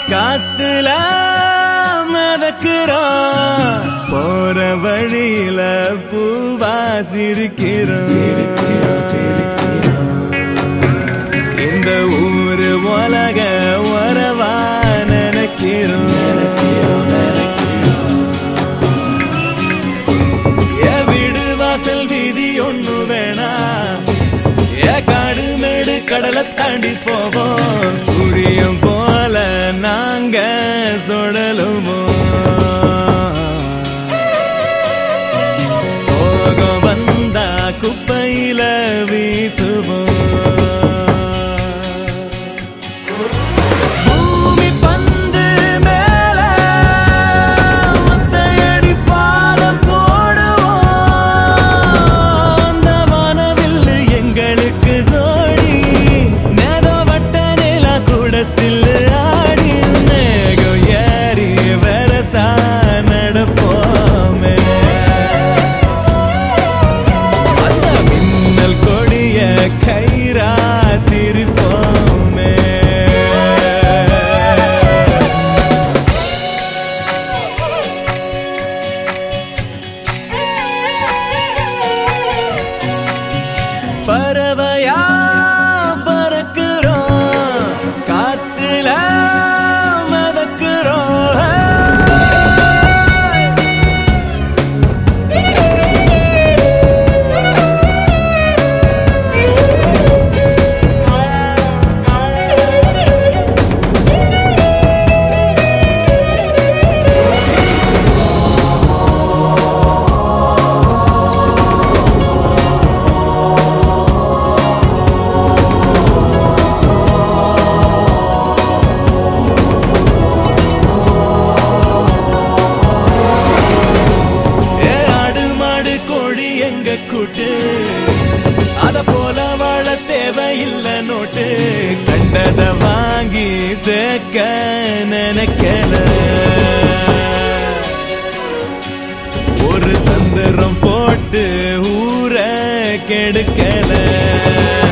காத்துல மிதக்கிறோம் போற வழியில பூவா சிரிக்கிறோம் இந்த ஊரு உலக உறவா நினைக்கிறோம் ஏ வீடு வாசல் வீதி ஒண்ணு வேணா ஏ காடு மேடு கடலை தாண்டி போவோம் சூரியன் போல நாங்க சுழலுமோ சோகம் வந்தா குப்பையில வீசுவோம் பூமி பந்து மேல ஒத்தையடி பாலம் போடுவோம் அந்த வானவில்லு எங்களுக்கு சோடி நேதோ வட்ட நிலா கூட சில்லு ஆடி மேகம் ஏறி வரசா நடப்போமே அந்த மின்னல் கொடிய கயிறா திருப்போமே பறவையா பறக்கிறோம் காத்துல மதக்கிறோம் ஏ ஆடு மாடு கோழி எங்க கூட்டு அத போல வாழ தேவையில்லை நோட்டு கண்டத வாங்கி சேர்க்க நினைக்கல ஒரு தந்திரம் போட்டு ஊரை கெடுக்கல